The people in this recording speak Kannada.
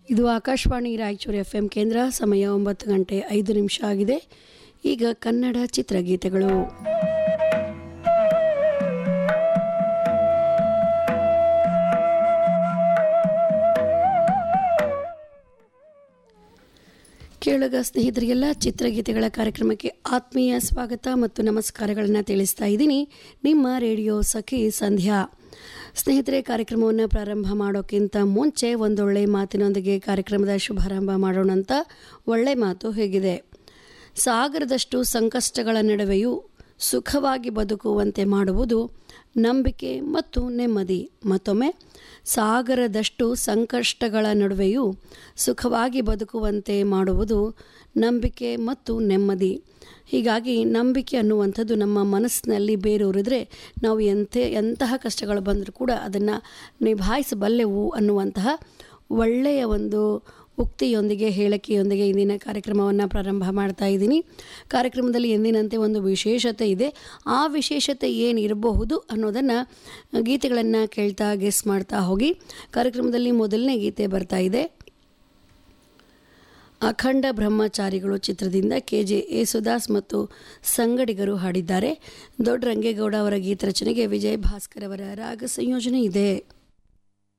ಇದು ಆಕಾಶವಾಣಿ ರಾಯಚೂರು ಎಫ್ ಎಂ ಕೇಂದ್ರ ಸಮಯ ಒಂಬತ್ತು ಗಂಟೆ ಐದು ನಿಮಿಷ ಆಗಿದೆ ಈಗ ಕನ್ನಡ ಚಿತ್ರಗೀತೆಗಳು ಕೇಳುಗ ಸ್ನೇಹಿತರಿಗೆಲ್ಲ ಚಿತ್ರಗೀತೆಗಳ ಕಾರ್ಯಕ್ರಮಕ್ಕೆ ಆತ್ಮೀಯ ಸ್ವಾಗತ ಮತ್ತು ನಮಸ್ಕಾರಗಳನ್ನು ತಿಳಿಸ್ತಾ ಇದ್ದೀನಿ ನಿಮ್ಮ ರೇಡಿಯೋ ಸಖಿ ಸಂಧ್ಯಾ ಸ್ನೇಹಿತರೆ ಕಾರ್ಯಕ್ರಮವನ್ನು ಪ್ರಾರಂಭ ಮಾಡೋಕ್ಕಿಂತ ಮುಂಚೆ ಒಂದೊಳ್ಳೆ ಮಾತಿನೊಂದಿಗೆ ಕಾರ್ಯಕ್ರಮದ ಶುಭಾರಂಭ ಮಾಡೋಣ ಅಂತ ಒಳ್ಳೆ ಮಾತು ಹೇಗಿದೆ ಸಾಗರದಷ್ಟು ಸಂಕಷ್ಟಗಳ ನಡುವೆಯೂ ಸುಖವಾಗಿ ಬದುಕುವಂತೆ ಮಾಡುವುದು ನಂಬಿಕೆ ಮತ್ತು ನೆಮ್ಮದಿ ಮತ್ತೊಮ್ಮೆ ಸಾಗರದಷ್ಟು ಸಂಕಷ್ಟಗಳ ನಡುವೆಯೂ ಸುಖವಾಗಿ ಬದುಕುವಂತೆ ಮಾಡುವುದು ನಂಬಿಕೆ ಮತ್ತು ನೆಮ್ಮದಿ ಹೀಗಾಗಿ ನಂಬಿಕೆ ಅನ್ನುವಂಥದ್ದು ನಮ್ಮ ಮನಸ್ಸಿನಲ್ಲಿ ಬೇರೂರಿದ್ರೆ ನಾವು ಎಂತೆ ಎಂತಹ ಕಷ್ಟಗಳು ಬಂದರೂ ಕೂಡ ಅದನ್ನು ನಿಭಾಯಿಸಬಲ್ಲೆವು ಅನ್ನುವಂತಹ ಒಳ್ಳೆಯ ಒಂದು ಉಕ್ತಿಯೊಂದಿಗೆ ಹೇಳಿಕೆಯೊಂದಿಗೆ ಇಂದಿನ ಕಾರ್ಯಕ್ರಮವನ್ನು ಪ್ರಾರಂಭ ಮಾಡ್ತಾ ಇದ್ದೀನಿ ಕಾರ್ಯಕ್ರಮದಲ್ಲಿ ಎಂದಿನಂತೆ ಒಂದು ವಿಶೇಷತೆ ಇದೆ ಆ ವಿಶೇಷತೆ ಏನಿರಬಹುದು ಅನ್ನೋದನ್ನು ಗೀತೆಗಳನ್ನು ಕೇಳ್ತಾ ಗೆಸ್ ಮಾಡ್ತಾ ಹೋಗಿ ಕಾರ್ಯಕ್ರಮದಲ್ಲಿ ಮೊದಲನೇ ಗೀತೆ ಬರ್ತಾ ಇದೆ ಅಖಂಡ ಬ್ರಹ್ಮಚಾರಿಗಳು ಚಿತ್ರದಿಂದ ಕೆ ಜೆ ಯೇಸುದಾಸ್ ಮತ್ತು ಸಂಗಡಿಗರು ಹಾಡಿದ್ದಾರೆ ದೊಡ್ಡ ರಂಗೇಗೌಡ ಅವರ ಗೀತರಚನೆಗೆ ವಿಜಯ್ ಭಾಸ್ಕರ್ ಅವರ ರಾಗ ಸಂಯೋಜನೆ ಇದೆ